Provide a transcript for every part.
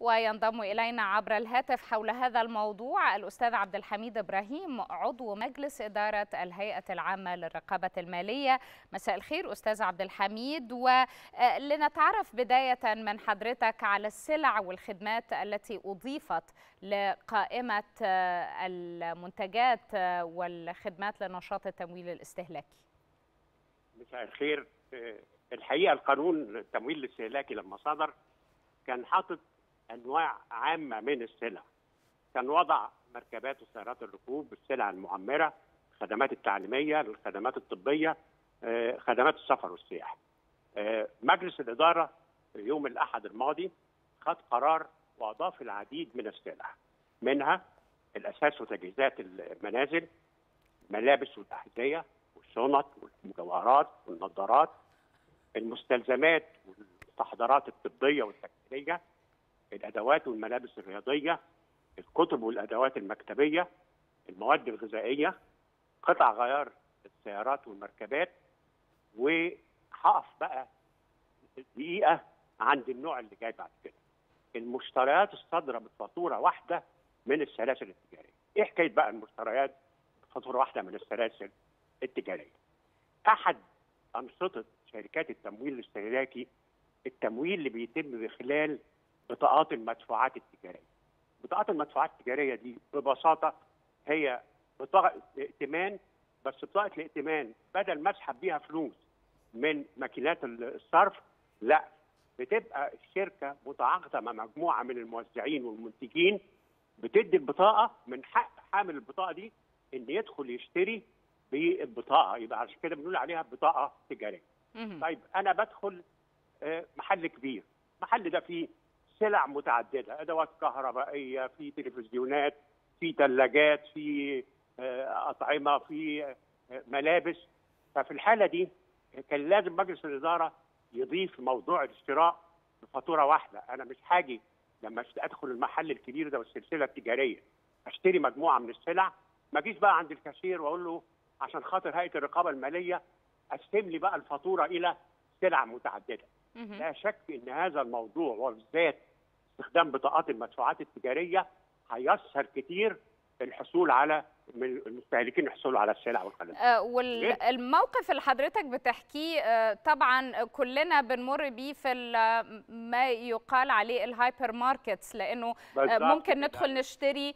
وينضم إلينا عبر الهاتف حول هذا الموضوع الأستاذ عبد الحميد إبراهيم عضو مجلس إدارة الهيئة العامة للرقابة المالية مساء الخير أستاذ عبد الحميد ولنتعرف بداية من حضرتك على السلع والخدمات التي أضيفت لقائمة المنتجات والخدمات لنشاط التمويل الاستهلاكي مساء الخير الحقيقه القانون التمويل الاستهلاكي لما صدر كان حاطط انواع عامه من السلع كان وضع مركبات وسيارات الركوب السلع المعمره الخدمات التعليميه الخدمات الطبيه خدمات السفر والسياحه مجلس الاداره يوم الاحد الماضي خد قرار واضاف العديد من السلع منها الاساس وتجهيزات المنازل الملابس والاحذيه والشنط والمجوهرات والنظارات المستلزمات والمستحضرات الطبيه والتكميليه الادوات والملابس الرياضيه الكتب والادوات المكتبيه المواد الغذائيه قطع غيار السيارات والمركبات وهقف بقى دقيقه عند النوع اللي جاي بعد كده المشتريات الصادره بفاتوره واحده من السلاسل التجاريه ايه حكايه بقى المشتريات بفاتوره واحده من السلاسل التجاريه احد انشطه شركات التمويل الاستهلاكي التمويل اللي بيتم من خلال بطاقات المدفوعات التجاريه. بطاقات المدفوعات التجاريه دي ببساطه هي بطاقه ائتمان بس بطاقه الائتمان بدل ما اسحب بيها فلوس من ماكينات الصرف لا بتبقى الشركه متعاقده مع مجموعه من الموزعين والمنتجين بتدي البطاقه من حق حامل البطاقه دي ان يدخل يشتري بالبطاقه يبقى عشان كده بنقول عليها بطاقه تجاريه. طيب انا بدخل محل كبير المحل ده فيه سلع متعدده ادوات كهربائيه في تلفزيونات في ثلاجات في اطعمه في ملابس ففي الحاله دي كان لازم مجلس الاداره يضيف موضوع الشراء بفاتوره واحده انا مش حاجي لما ادخل المحل الكبير ده والسلسله التجاريه اشتري مجموعه من السلع ما اجيش بقى عند الكاشير واقول له عشان خاطر هيئه الرقابه الماليه قسم لي بقى الفاتوره الى سلع متعدده. لا شك ان هذا الموضوع وبالذات استخدام بطاقات المدفوعات التجاريه هيسهل كتير الحصول على المستهلكين يحصلوا على السلع والخدمات. آه والموقف اللي حضرتك بتحكيه آه طبعا كلنا بنمر بيه في ما يقال عليه الهايبر ماركتس لانه آه ممكن ندخل نشتري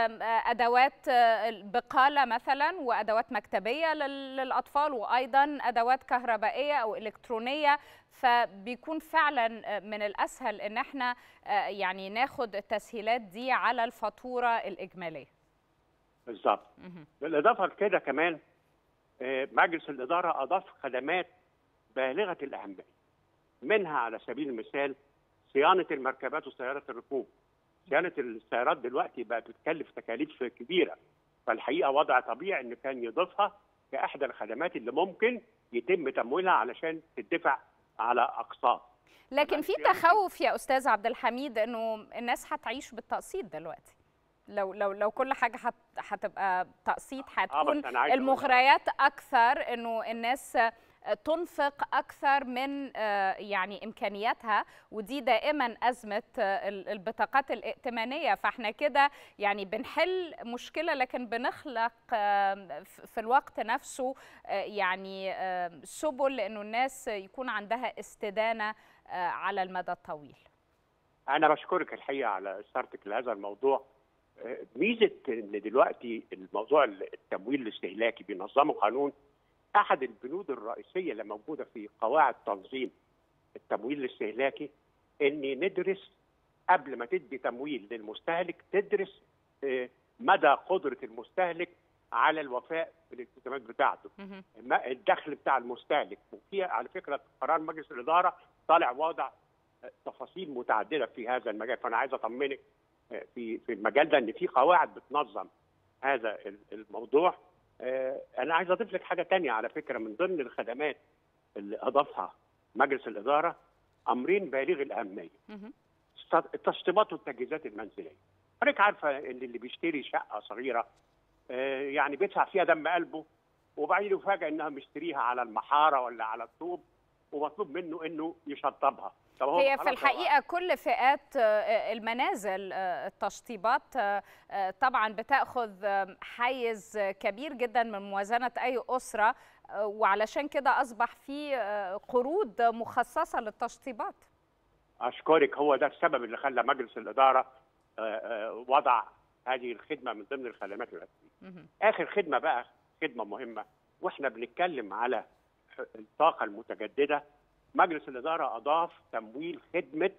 ادوات بقاله مثلا وادوات مكتبيه للاطفال وايضا ادوات كهربائيه او الكترونيه فبيكون فعلا من الاسهل ان احنا يعني ناخد التسهيلات دي على الفاتوره الاجماليه. بالظبط بالاضافه لكده كمان مجلس الاداره اضاف خدمات بالغه الاهميه منها على سبيل المثال صيانه المركبات وسيارات الركوب صيانه السيارات دلوقتي بقت بتكلف تكاليف كبيره فالحقيقه وضع طبيعي ان كان يضيفها كاحدى الخدمات اللي ممكن يتم تمويلها علشان تدفع على اقساط لكن في تخوف يا استاذ عبد الحميد انه الناس هتعيش بالتقسيط دلوقتي لو لو لو كل حاجه هتبقى تقسيط هتكون آه المغريات اكثر انه الناس تنفق اكثر من يعني امكانياتها ودي دائما ازمه البطاقات الائتمانيه فاحنا كده يعني بنحل مشكله لكن بنخلق في الوقت نفسه يعني سبل لانه الناس يكون عندها استدانه على المدى الطويل. انا بشكرك الحقيقه على اثارتك لهذا الموضوع ميزه ان دلوقتي الموضوع التمويل الاستهلاكي بينظمه قانون احد البنود الرئيسيه اللي موجوده في قواعد تنظيم التمويل الاستهلاكي ان ندرس قبل ما تدي تمويل للمستهلك تدرس مدى قدره المستهلك على الوفاء بالالتزامات بتاعته الدخل بتاع المستهلك وفي على فكره قرار مجلس الاداره طالع واضع تفاصيل متعدده في هذا المجال فانا عايز اطمنك في في المجال ده ان في قواعد بتنظم هذا الموضوع انا عايز اضيف لك حاجه تانية على فكره من ضمن الخدمات اللي اضافها مجلس الاداره امرين بالغ الاهميه التشطيبات والتجهيزات المنزليه حضرتك عارفه ان اللي بيشتري شقه صغيره يعني بيدفع فيها دم قلبه وبعدين يفاجئ انها مشتريها على المحاره ولا على الطوب ومطلوب منه انه يشطبها طب هي في الحقيقه كل فئات المنازل التشطيبات طبعا بتاخذ حيز كبير جدا من موازنه اي اسره وعلشان كده اصبح في قروض مخصصه للتشطيبات اشكرك هو ده السبب اللي خلى مجلس الاداره وضع هذه الخدمه من ضمن الخدمات الاساسيه. اخر خدمه بقى خدمه مهمه واحنا بنتكلم على الطاقه المتجدده مجلس الاداره اضاف تمويل خدمه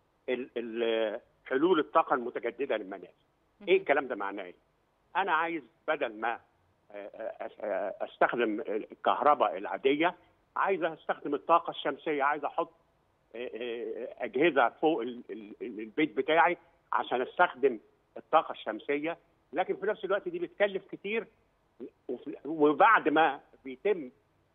حلول الطاقه المتجدده للمنازل. ايه الكلام ده معناه ايه؟ انا عايز بدل ما استخدم الكهرباء العاديه عايز استخدم الطاقه الشمسيه عايز احط اجهزه فوق البيت بتاعي عشان استخدم الطاقه الشمسيه لكن في نفس الوقت دي بتكلف كتير وبعد ما بيتم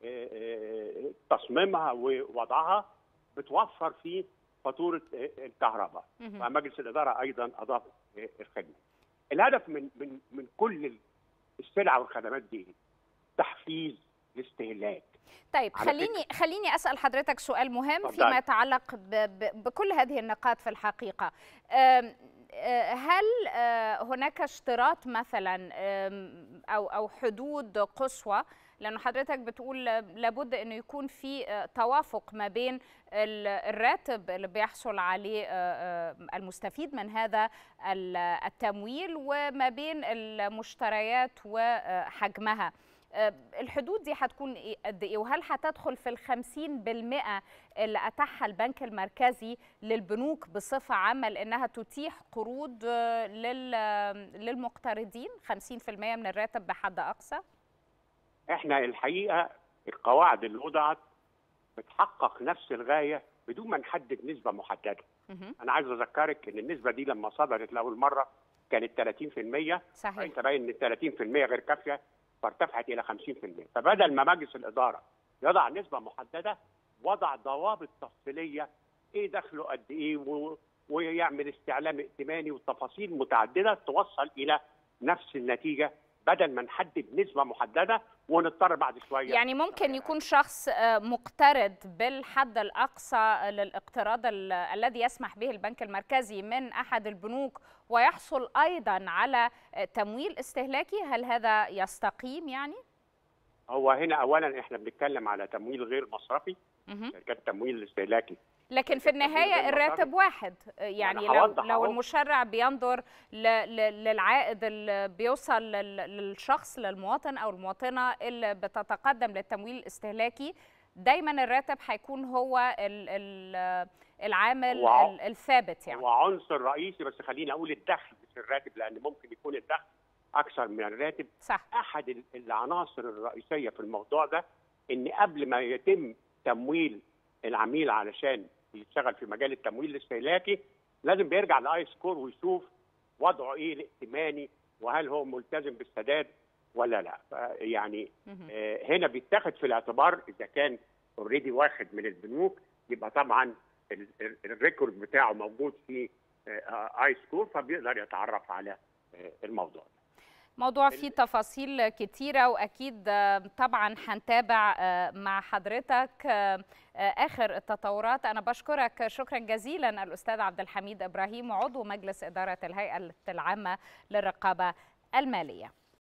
تصميمها ووضعها بتوفر في فاتوره الكهرباء فمجلس الاداره ايضا اضاف الخدمه. الهدف من من من كل السلع والخدمات دي تحفيز الاستهلاك طيب خليني خليني اسال حضرتك سؤال مهم فيما يتعلق ب ب بكل هذه النقاط في الحقيقه هل هناك اشتراط مثلا او او حدود قصوى لانه حضرتك بتقول لابد انه يكون في توافق ما بين الراتب اللي بيحصل عليه المستفيد من هذا التمويل وما بين المشتريات وحجمها الحدود دي هتكون قد ايه وهل هتدخل في الخمسين بالمئة اللي أتاحها البنك المركزي للبنوك بصفة عامة لأنها تتيح قروض للمقترضين خمسين في المئة من الراتب بحد أقصى احنا الحقيقة القواعد اللي وضعت بتحقق نفس الغاية بدون ما نحدد نسبة محددة أنا عايز أذكرك إن النسبة دي لما صدرت لأول مرة كانت 30% صحيح انت باين ان 30% غير كافيه فارتفعت الى 50% فبدل ما مجلس الاداره يضع نسبه محدده وضع ضوابط تفصيليه ايه دخله قد ايه و... ويعمل استعلام ائتماني وتفاصيل متعدده توصل الى نفس النتيجه بدل ما نحدد نسبه محدده ونضطر بعد شويه يعني ممكن يكون شخص مقترض بالحد الاقصى للاقتراض الذي يسمح به البنك المركزي من احد البنوك ويحصل ايضا على تمويل استهلاكي هل هذا يستقيم يعني هو هنا اولا احنا بنتكلم على تمويل غير مصرفي شركات التمويل الاستهلاكي لكن في النهايه الراتب واحد يعني لو لو المشرع بينظر للعائد اللي بيوصل للشخص للمواطن او المواطنه اللي بتتقدم للتمويل الاستهلاكي دايما الراتب هيكون هو العامل وع... الثابت يعني وعنصر رئيسي بس خليني اقول الدخل مش الراتب لان ممكن يكون الدخل اكثر من الراتب صح احد العناصر الرئيسيه في الموضوع ده ان قبل ما يتم تمويل العميل علشان يشتغل في مجال التمويل الاستهلاكي لازم بيرجع لاي سكور ويشوف وضعه ايه الائتماني وهل هو ملتزم بالسداد ولا لا يعني آه هنا بيتاخد في الاعتبار اذا كان اوريدي واخد من البنوك يبقى طبعا الريكورد بتاعه موجود في آه اي سكور فبيقدر يتعرف على آه الموضوع ده موضوع فيه تفاصيل كتيرة وأكيد طبعا هنتابع مع حضرتك آخر التطورات أنا بشكرك شكرا جزيلا الأستاذ عبد الحميد إبراهيم عضو مجلس إدارة الهيئة العامة للرقابة المالية